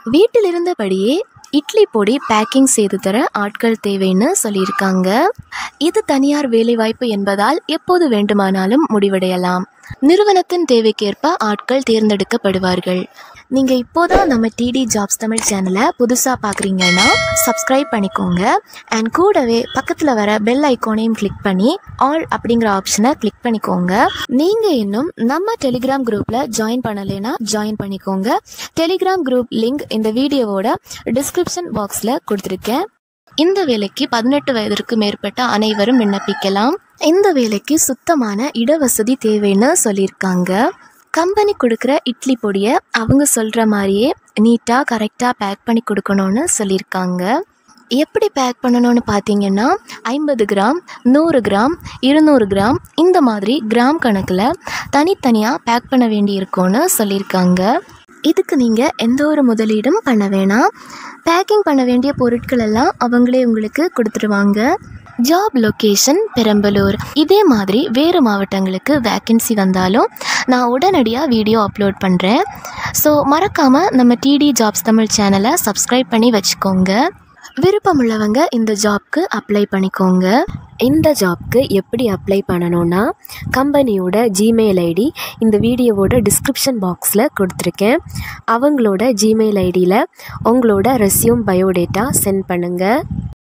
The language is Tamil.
வீட்டில் இருந்தபடியே இட்லி பொடி பேக்கிங் செய்து தர ஆட்கள் தேவைன்னு சொல்லியிருக்காங்க இது தனியார் வேலைவாய்ப்பு என்பதால் எப்போது வேண்டுமானாலும் முடிவடையலாம் நிறுவனத்தின் தேவைக்கேற்ப ஆட்கள் தேர்ந்தெடுக்கப்படுவார்கள் நீங்கள் இப்போதான் நம்ம டிடி ஜாப்ஸ் தமிழ் சேனலை புதுசாக பார்க்குறீங்கன்னா சப்ஸ்கிரைப் பண்ணிக்கோங்க அண்ட் கூடவே பக்கத்தில் வர பெல் ஐக்கானையும் கிளிக் பண்ணி ஆல் அப்படிங்கிற ஆப்ஷனை கிளிக் பண்ணிக்கோங்க நீங்கள் இன்னும் நம்ம டெலிகிராம் குரூப்பில் ஜாயின் பண்ணலைன்னா ஜாயின் பண்ணிக்கோங்க டெலிகிராம் குரூப் லிங்க் இந்த வீடியோவோட டிஸ்கிரிப்ஷன் பாக்ஸில் கொடுத்துருக்கேன் இந்த வேலைக்கு பதினெட்டு வயதிற்கு மேற்பட்ட அனைவரும் விண்ணப்பிக்கலாம் இந்த வேலைக்கு சுத்தமான இடவசதி தேவைன்னு சொல்லியிருக்காங்க கம்பெனி கொடுக்குற இட்லி பொடியை அவங்க சொல்கிற மாதிரியே நீட்டாக கரெக்டாக பேக் பண்ணி கொடுக்கணும்னு சொல்லியிருக்காங்க எப்படி பேக் பண்ணணும்னு பார்த்தீங்கன்னா ஐம்பது கிராம் நூறு கிராம் இருநூறு கிராம் இந்த மாதிரி கிராம் கணக்கில் தனித்தனியாக பேக் பண்ண வேண்டியிருக்கும்னு சொல்லியிருக்காங்க இதுக்கு நீங்கள் எந்த ஒரு முதலீடும் பண்ண வேணாம் பேக்கிங் பண்ண வேண்டிய பொருட்கள் எல்லாம் அவங்களே உங்களுக்கு கொடுத்துருவாங்க ஜாப் லொக்கேஷன் பெரம்பலூர் இதே மாதிரி வேறு மாவட்டங்களுக்கு வேக்கன்சி வந்தாலும் நான் உடனடியாக வீடியோ அப்லோட் பண்ணுறேன் ஸோ மறக்காமல் நம்ம டிடி ஜாப்ஸ் தமிழ் சேனலை சப்ஸ்கிரைப் பண்ணி வச்சுக்கோங்க விருப்பமுள்ளவங்க இந்த ஜாப்க்கு அப்ளை பண்ணிக்கோங்க இந்த ஜாப்க்கு எப்படி அப்ளை பண்ணணும்னா கம்பெனியோட ஜிமெயில் ஐடி இந்த வீடியோவோட டிஸ்கிரிப்ஷன் பாக்ஸில் கொடுத்துருக்கேன் அவங்களோட ஜிமெயில் ஐடியில் உங்களோட ரெஸ்யூம் பயோடேட்டா சென்ட் பண்ணுங்கள்